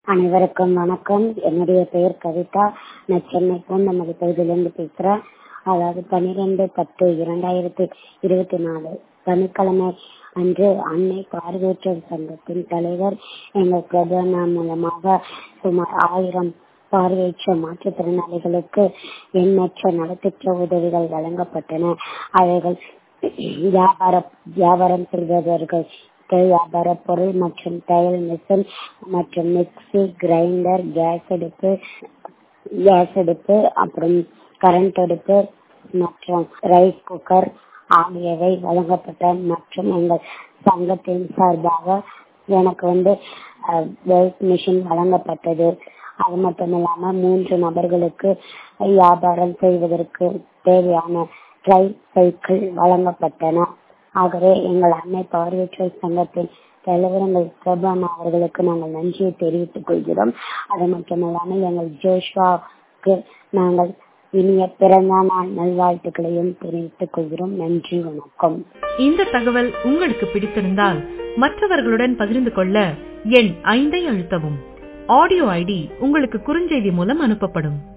அனைவருக்கும் வணக்கம் என்னுடைய பெயர் கவிதா நான் சென்னை பூந்தமல்லி பகுதியிலிருந்து பேசுறேன் அதாவது பனிரெண்டு பத்து இரண்டாயிரத்தி இருபத்தி நாலு சனிக்கிழமை அன்று அன்னை பார்வையற்றோர் சங்கத்தின் தலைவர் எங்கள் பிரதம மூலமாக சுமார் ஆயிரம் பார்வையற்ற மாற்றுத்திறனாளிகளுக்கு எண்ணற்ற நலத்திட்ட உதவிகள் வழங்கப்பட்டன அவைகள் வியாபார வியாபாரம் செய்பவர்கள் வியாபார பொருள் மற்றும் தையல் மிஷின் மற்றும் மிக்சி கிரைண்டர் கேஸ் அடுப்பு கேஸ் அடுப்பு அப்புறம் கரண்ட் அடுப்பு மற்றும் ரைஸ் குக்கர் ஆகியவை வழங்கப்பட்ட மற்றும் எங்கள் சங்கத்தின் சார்பாக எனக்கு வந்து வெல்ட் மிஷின் வழங்கப்பட்டது அது மட்டும் இல்லாம மூன்று நபர்களுக்கு வியாபாரம் செய்வதற்கு தேவையான ட்ரை சைக்கிள் வழங்கப்பட்டன ஆகவே எங்கள் அன்னை பார்வையற்றோர் சங்கத்தின் தலைவர் எங்கள் பிரபாமா அவர்களுக்கு நாங்கள் நன்றியை தெரிவித்துக் கொள்கிறோம் அது மட்டுமல்லாமல் எங்கள் ஜோஷ்வாவுக்கு நாங்கள் இனிய பிறந்த நாள் நல்வாழ்த்துக்களையும் தெரிவித்துக் கொள்கிறோம் நன்றி வணக்கம் இந்த தகவல் உங்களுக்கு பிடித்திருந்தால் மற்றவர்களுடன் பகிர்ந்து கொள்ள எண் ஐந்தை அழுத்தவும் ஆடியோ ஐடி உங்களுக்கு குறுஞ்செய்தி மூலம் அனுப்பப்படும்